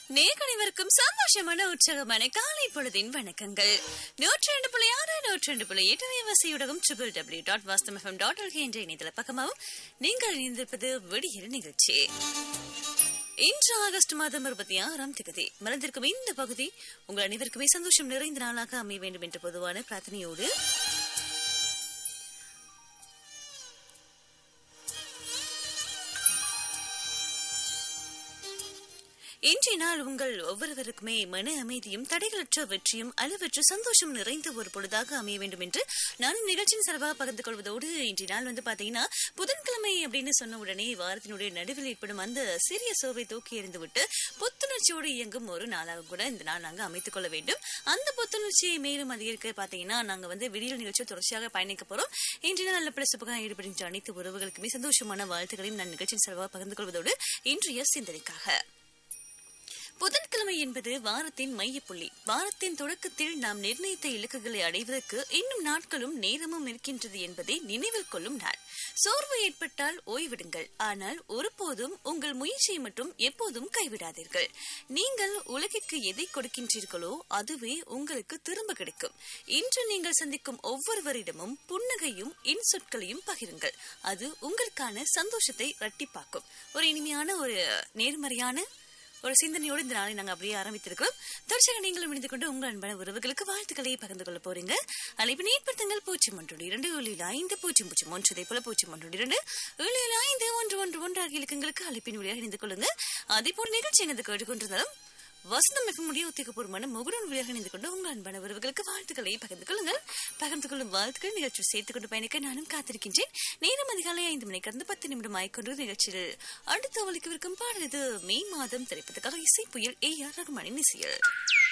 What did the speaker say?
நேர்கணிவருக்கும் சந்தோஷமான உற்சாகமான காலை பொழுதின் வணக்கங்கள் நூற்றி ரெண்டு புள்ளி ஆறு நூற்றி ரெண்டு புள்ளி எட்டு வசையுடகம் ட்ரிபிள் டபிள்யூ டாட் வாஸ்தம் எஃப்எம் டாட் எல்கே என்ற இணையதள பக்கமாகவும் நீங்கள் இணைந்திருப்பது விடியல் நிகழ்ச்சி இன்று ஆகஸ்ட் மாதம் இருபத்தி ஆறாம் தேதி மலர்ந்திருக்கும் இந்த பகுதி உங்கள் அனைவருக்குமே சந்தோஷம் நிறைந்த நாளாக அமைய வேண்டும் என்ற பொதுவான பிரார்த்தனையோடு இன்றைய நாள் உங்கள் ஒவ்வொருவருக்குமே மன அமைதியும் தடைகளற்ற வெற்றியும் அளவற்ற சந்தோஷம் நிறைந்த ஒரு பொழுதாக அமைய வேண்டும் என்று நானும் நிகழ்ச்சியின் சார்பாக பகிர்ந்து கொள்வதோடு இன்றைய நாள் வந்து பாத்தீங்கன்னா புதன்கிழமை அப்படின்னு சொன்ன உடனே வாரத்தினுடைய நடுவில் ஏற்படும் அந்த சிறிய சோவை தூக்கி எறிந்துவிட்டு புத்துணர்ச்சியோடு இயங்கும் ஒரு நாளாக கூட இந்த நாள் நாங்கள் அமைத்துக் கொள்ள வேண்டும் அந்த புத்துணர்ச்சியை மேலும் அதிகரிக்க பாத்தீங்கன்னா நாங்க வந்து விடியல் நிகழ்ச்சியை தொடர்ச்சியாக பயணிக்க போறோம் இன்றைய நல்ல பிரசப்புக்காக ஈடுபடுகின்ற அனைத்து உறவுகளுக்குமே சந்தோஷமான வாழ்த்துக்களையும் நான் நிகழ்ச்சியின் சார்பாக பகிர்ந்து கொள்வதோடு இன்றைய சிந்தனைக்காக புதன்கிழமை என்பது வாரத்தின் மையப்புள்ளி வாரத்தின் தொடக்கத்தில் நாம் நிர்ணயித்த இலக்குகளை அடைவதற்கு இன்னும் நாட்களும் நேரமும் இருக்கின்றது என்பதை நினைவில் கொள்ளும் நாள் சோர்வு ஏற்பட்டால் ஓய்விடுங்கள் ஆனால் ஒருபோதும் உங்கள் முயற்சியை மட்டும் எப்போதும் கைவிடாதீர்கள் நீங்கள் உலகிற்கு எதை கொடுக்கின்றீர்களோ அதுவே உங்களுக்கு திரும்ப கிடைக்கும் இன்று நீங்கள் சந்திக்கும் ஒவ்வொருவரிடமும் புன்னகையும் இன்சொற்களையும் பகிருங்கள் அது உங்களுக்கான சந்தோஷத்தை இரட்டிப்பாக்கும் ஒரு இனிமையான ஒரு நேர்மறையான ஒரு சிந்தனையோடு இந்த நாளை நாங்கள் அப்படியே ஆரம்பித்திருக்கிறோம் தொடர்ச்சியாக நீங்களும் இணைந்து கொண்டு உங்கள் அன்பான உறவுகளுக்கு வாழ்த்துக்களை பகிர்ந்து கொள்ள போறீங்க அழைப்பினை ஏற்படுத்துங்கள் பூஜ்ஜியம் ஒன்று இரண்டு ஏழு ஏழு ஐந்து பூஜ்ஜியம் பூஜ்ஜியம் ஒன்று இதே போல பூஜ்ஜியம் ஒன்று இரண்டு ஏழு ஏழு ஐந்து ஒன்று ஒன்று ஒன்று ஆகிய இலக்கங்களுக்கு அழைப்பின் வழியாக இணைந்து கொள்ளுங்க அதே போல நிகழ்ச்சி எனது கேட்டுக்கொண்டிருந்தாலும் வசந்தம் மிகமுடிய உத்தியகபூர்வமான முகுடன் வழியாக இணைந்து கொண்டு உங்கள் அன்பான உறவுகளுக்கு வாழ்த்துக்களை பகிர்ந்து கொள்ளுங்கள் பகிர்ந்து கொள்ளும் வாழ்த்துக்கள் நிகழ்ச்சி சேர்த்துக் கொண்டு பயணிக்க நானும் காத்திருக்கின்றேன் நேரம் அதிகாலை ஐந்து மணி கடந்து பத்து நிமிடம் ஆய்கொண்டு நிகழ்ச்சியில் அடுத்த ஒலிக்கவிருக்கும் பாடல் இது மே மாதம் திரைப்பதற்காக இசை புயல் ஏ ஆர் ரகுமானின் இசையில்